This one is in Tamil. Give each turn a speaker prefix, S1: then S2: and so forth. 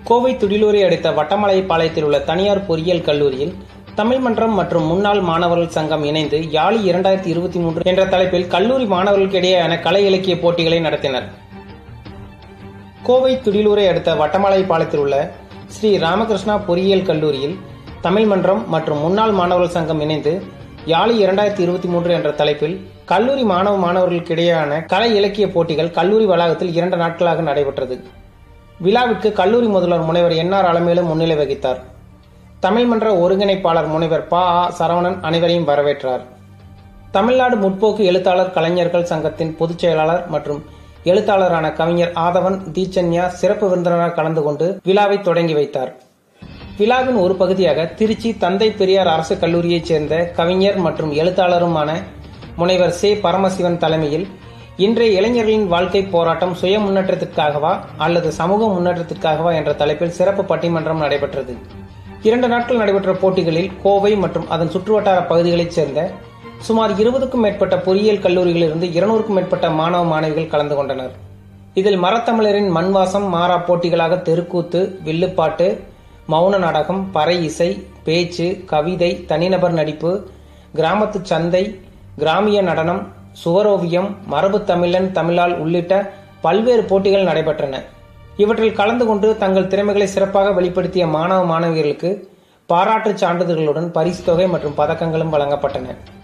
S1: கோவை துடிலூரை அடுத்த வட்டமலைப்பாளையத்தில் உள்ள தனியார் பொறியியல் கல்லூரியில் தமிழ் மன்றம் மற்றும் முன்னாள் மாணவர்கள் சங்கம் இணைந்து யாழி இரண்டாயிரத்தி இருபத்தி மூன்று என்ற தலைப்பில் கல்லூரி மாணவர்களுக்கிடையேயான கலை இலக்கிய போட்டிகளை நடத்தினர் கோவை துடிலூரை அடுத்த வட்டமலைப்பாளையத்தில் உள்ள ஸ்ரீ ராமகிருஷ்ணா பொறியியல் கல்லூரியில் தமிழ் மன்றம் மற்றும் முன்னாள் மாணவர்கள் சங்கம் இணைந்து யாழி இரண்டாயிரத்தி இருபத்தி மூன்று என்ற தலைப்பில் கல்லூரி மாணவ மாணவர்களுக்கிடையேயான கலை இலக்கிய போட்டிகள் கல்லூரி வளாகத்தில் இரண்டு நாட்களாக நடைபெற்றது விழாவிற்கு கல்லூரி முதல்வர் முனைவர் என் ஆர் அலமேலு முன்னிலை வகித்தார் தமிழ் மன்ற ஒருங்கிணைப்பாளர் முனைவர் ப ஆ சரவணன் அனைவரையும் வரவேற்றார் தமிழ்நாடு முற்போக்கு எழுத்தாளர் கலைஞர்கள் சங்கத்தின் பொதுச் செயலாளர் மற்றும் எழுத்தாளரான கவிஞர் ஆதவன் தீச்சன்யா சிறப்பு விருந்தினராக கலந்து கொண்டு விழாவை தொடங்கி வைத்தார் விழாவின் ஒரு பகுதியாக திருச்சி தந்தை பெரியார் அரசு கல்லூரியைச் சேர்ந்த கவிஞர் மற்றும் எழுத்தாளருமான முனைவர் சே பரமசிவன் தலைமையில் இன்றைய இளைஞர்களின் வாழ்க்கை போராட்டம் சுய முன்னேற்றத்திற்காகவா அல்லது சமூக முன்னேற்றத்திற்காகவா என்ற தலைப்பில் சிறப்பு பட்டிமன்றம் நடைபெற்றது இரண்டு நாட்கள் நடைபெற்ற போட்டிகளில் கோவை மற்றும் அதன் சுற்றுவட்டார பகுதிகளைச் சேர்ந்த சுமார் இருபதுக்கும் மேற்பட்ட பொறியியல் கல்லூரிகளிலிருந்து இருநூறுக்கும் மேற்பட்ட மாணவ மாணவிகள் கலந்து கொண்டனர் இதில் மரத்தமிழரின் மண்வாசம் மாறா போட்டிகளாக தெருக்கூத்து வில்லுப்பாட்டு மௌன நாடகம் பறை இசை பேச்சு கவிதை தனிநபர் நடிப்பு கிராமத்து சந்தை கிராமிய நடனம் சுவரோவியம் மரபு தமிழன் தமிழால் உள்ளிட்ட பல்வேறு போட்டிகள் நடைபெற்றன இவற்றில் கலந்து கொண்டு தங்கள் திறமைகளை சிறப்பாக வெளிப்படுத்திய மாணவ மாணவியர்களுக்கு பாராட்டுச் சான்றிதழ்களுடன் பரிசு தொகை மற்றும் பதக்கங்களும் வழங்கப்பட்டன